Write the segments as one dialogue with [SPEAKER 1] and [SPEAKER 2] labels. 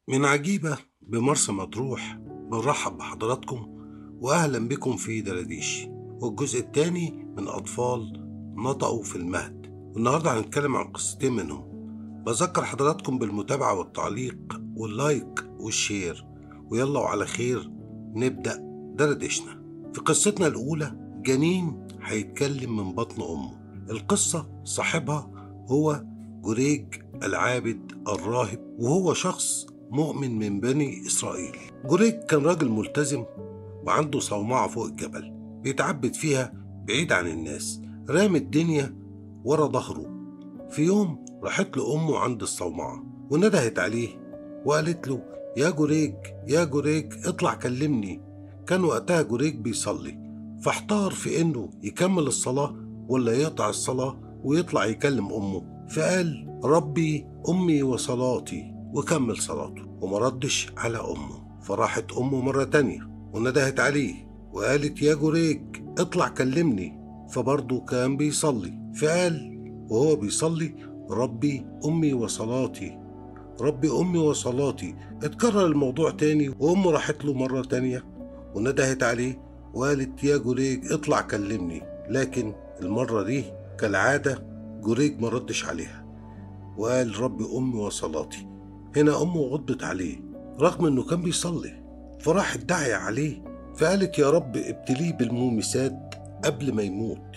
[SPEAKER 1] من عجيبة بمرسى مطروح بنرحب بحضراتكم وأهلا بكم في درديش والجزء الثاني من أطفال نطقوا في المهد والنهاردة هنتكلم عن قصتين منهم بذكر حضراتكم بالمتابعة والتعليق واللايك والشير ويلا وعلى خير نبدأ دردشنا في قصتنا الأولى جنين هيتكلم من بطن أمه القصة صاحبها هو جريج العابد الراهب وهو شخص مؤمن من بني إسرائيل جريج كان راجل ملتزم وعنده صومعة فوق الجبل بيتعبد فيها بعيد عن الناس رامي الدنيا ورا ظهره في يوم راحت له أمه عند الصومعة وندهت عليه وقالت له يا جريج يا جريج اطلع كلمني كان وقتها جريج بيصلي فاحتار في انه يكمل الصلاة ولا يقطع الصلاة ويطلع يكلم أمه فقال ربي أمي وصلاتي وكمل صلاته وما ردش على أمه فراحت أمه مرة تانية وندهت عليه وقالت يا جريج اطلع كلمني فبرضه كان بيصلي فقال وهو بيصلي ربي أمي وصلاتي ربي أمي وصلاتي اتكرر الموضوع تاني وأمه راحت له مرة تانية وندهت عليه وقالت يا جريج اطلع كلمني لكن المرة دي كالعادة جريج ما ردش عليها وقال ربي أمي وصلاتي هنا أمه غضبت عليه رغم إنه كان بيصلي فراحت داعية عليه فقالت يا رب ابتليه بالمومسات قبل ما يموت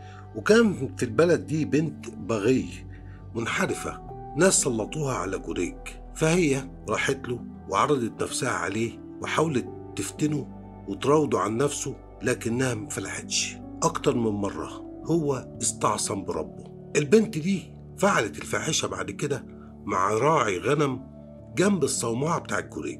[SPEAKER 1] وكان في البلد دي بنت بغي منحرفة ناس سلطوها على جريج فهي راحت له وعرضت نفسها عليه وحاولت تفتنه وتراوده عن نفسه لكنها مفلحتش أكتر من مرة هو استعصم بربه البنت دي فعلت الفاحشة بعد كده مع راعي غنم جنب الصومعة بتاع الجريج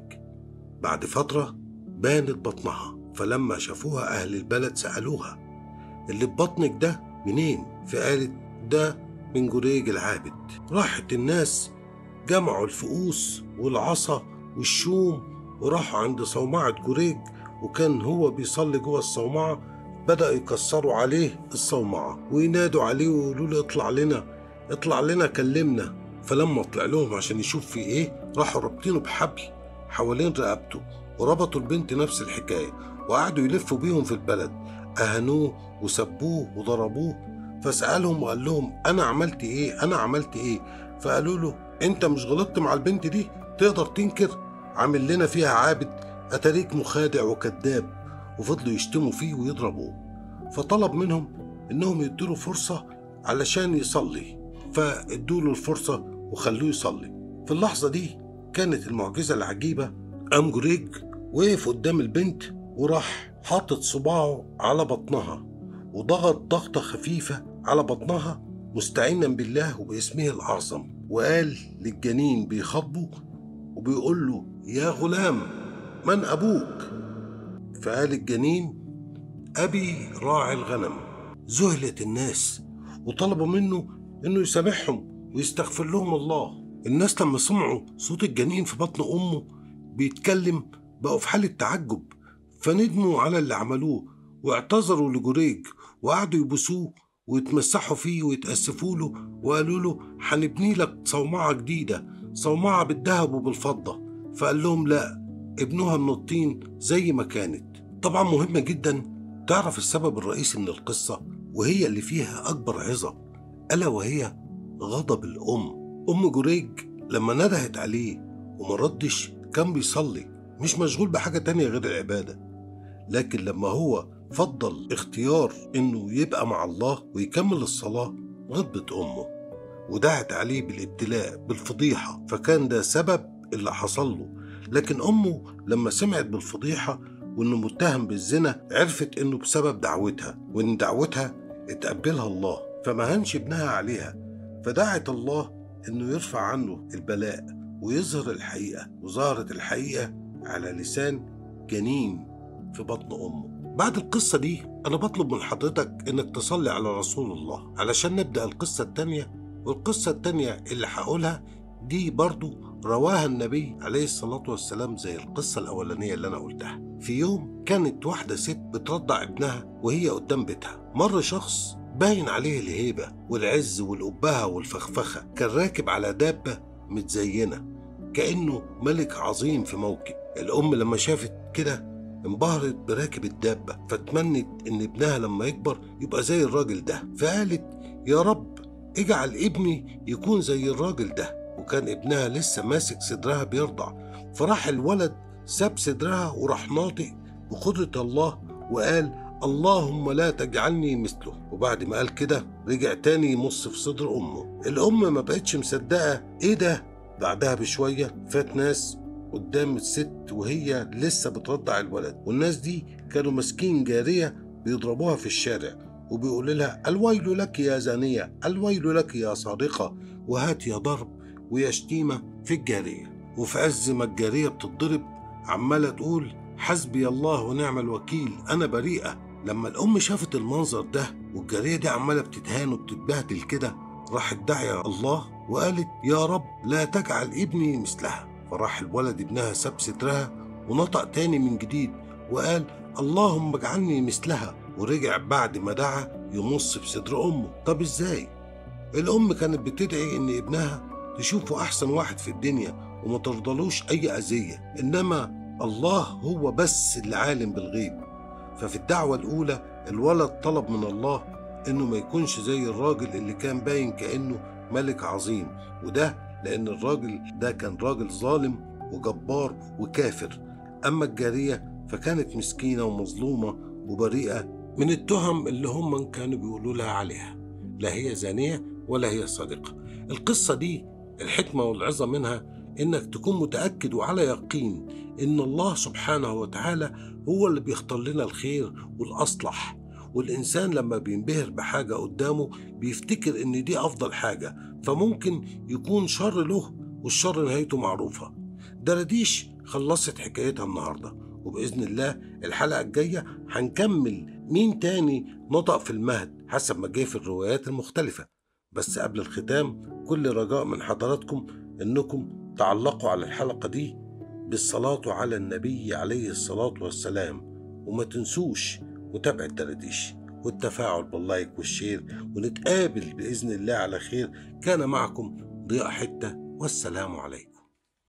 [SPEAKER 1] بعد فترة بانت بطنها فلما شافوها أهل البلد سألوها اللي في بطنك ده منين؟ فقالت ده من جريج العابد راحت الناس جمعوا الفؤوس والعصا والشوم وراحوا عند صومعة جريج وكان هو بيصلي جوه الصومعة بدأ يكسروا عليه الصومعة وينادوا عليه ويقولوا له اطلع لنا اطلع لنا كلمنا فلما طلع لهم عشان يشوف في ايه راحوا رابطينه بحبل حوالين رقبته وربطوا البنت نفس الحكاية وقعدوا يلفوا بيهم في البلد أهنوه وسبوه وضربوه فسألهم وقال لهم أنا عملت إيه أنا عملت إيه فقالوا له أنت مش غلطت مع البنت دي تقدر تنكر عامل لنا فيها عابد أتاريك مخادع وكذاب وفضلوا يشتموا فيه ويضربوه فطلب منهم إنهم يدوا فرصة علشان يصلي فادوا له الفرصة وخلوه يصلي في اللحظة دي كانت المعجزة العجيبة قام جريج وقف قدام البنت وراح حاطط صباعه على بطنها وضغط ضغطة خفيفة على بطنها مستعينا بالله وباسمه الأعظم وقال للجنين بيخاطبه وبيقول له يا غلام من أبوك؟ فقال الجنين أبي راعي الغنم ذهلت الناس وطلبوا منه إنه يسامحهم ويستغفر لهم الله الناس لما سمعوا صوت الجنين في بطن أمه بيتكلم بقوا في حالة تعجب فندموا على اللي عملوه واعتذروا لجريج وقعدوا يبوسوه ويتمسحوا فيه ويتأسفوا له وقالوا له هنبني لك صومعة جديدة صومعة بالذهب وبالفضة فقال لهم لا ابنوها من الطين زي ما كانت طبعا مهمة جدا تعرف السبب الرئيسي من القصة وهي اللي فيها أكبر عظة ألا وهي غضب الأم أم جريج لما ندهت عليه وما ردش كان بيصلي مش مشغول بحاجة تانية غير العبادة لكن لما هو فضل اختيار انه يبقى مع الله ويكمل الصلاة غضبت امه ودعت عليه بالابتلاء بالفضيحة فكان ده سبب اللي حصل له لكن امه لما سمعت بالفضيحة وانه متهم بالزنا عرفت انه بسبب دعوتها وان دعوتها اتقبلها الله فما هنش ابنها عليها فدعت الله انه يرفع عنه البلاء ويظهر الحقيقة وظهرت الحقيقة على لسان جنين في بطن أمه بعد القصة دي أنا بطلب من حضرتك إنك تصلي على رسول الله علشان نبدأ القصة التانية والقصة التانية اللي هقولها دي برضو رواها النبي عليه الصلاة والسلام زي القصة الأولانية اللي أنا قلتها في يوم كانت واحدة ست بترضع ابنها وهي قدام بيتها مر شخص باين عليه الهيبة والعز والأبهة والفخفخة كان راكب على دابة متزينة كأنه ملك عظيم في موكب الأم لما شافت كده انبهرت براكب الدابة فتمنت إن ابنها لما يكبر يبقى زي الراجل ده فقالت يا رب اجعل ابني يكون زي الراجل ده وكان ابنها لسه ماسك صدرها بيرضع فراح الولد ساب صدرها وراح ناطق بقدرة الله وقال اللهم لا تجعلني مثله وبعد ما قال كده رجع تاني يمص في صدر أمه الأم ما بقتش مصدقة إيه ده بعدها بشوية فات ناس قدام الست وهي لسه بترضع الولد والناس دي كانوا ماسكين جارية بيضربوها في الشارع وبيقول لها الويل لك يا زانية الويل لك يا سارقة وهات يا ضرب ويا شتيمة في الجارية وفي عز ما الجارية بتضرب عمالة تقول حسبي الله ونعم الوكيل أنا بريئة لما الأم شافت المنظر ده والجارية دي عمالة بتتهان وبتتبهدل كده راحت داعية الله وقالت يا رب لا تجعل ابني مثلها فراح الولد ابنها ساب سترها ونطق تاني من جديد وقال اللهم اجعلني مثلها ورجع بعد ما دعا يمص في صدر أمه طب ازاي؟ الأم كانت بتدعي إن ابنها تشوفه أحسن واحد في الدنيا وما ترضلوش أي أذية إنما الله هو بس اللي عالم بالغيب ففي الدعوة الأولى الولد طلب من الله إنه ما يكونش زي الراجل اللي كان باين كأنه ملك عظيم وده لأن الراجل ده كان راجل ظالم وجبار وكافر أما الجارية فكانت مسكينة ومظلومة وبريئة من التهم اللي هم كانوا بيقولوا لها عليها لا هي زانية ولا هي صادقة القصة دي الحكمة والعظة منها إنك تكون متأكد وعلى يقين إن الله سبحانه وتعالى هو اللي بيختار لنا الخير والأصلح والإنسان لما بينبهر بحاجة قدامه بيفتكر إن دي أفضل حاجة فممكن يكون شر له والشر نهايته معروفة درديش خلصت حكايتها النهاردة وبإذن الله الحلقة الجاية هنكمل مين تاني نطق في المهد حسب ما جه في الروايات المختلفة بس قبل الختام كل رجاء من حضراتكم إنكم تعلقوا على الحلقة دي بالصلاة على النبي عليه الصلاة والسلام وما تنسوش متابعة درديش والتفاعل باللايك والشير ونتقابل بإذن الله على خير كان معكم ضياء حتة والسلام عليكم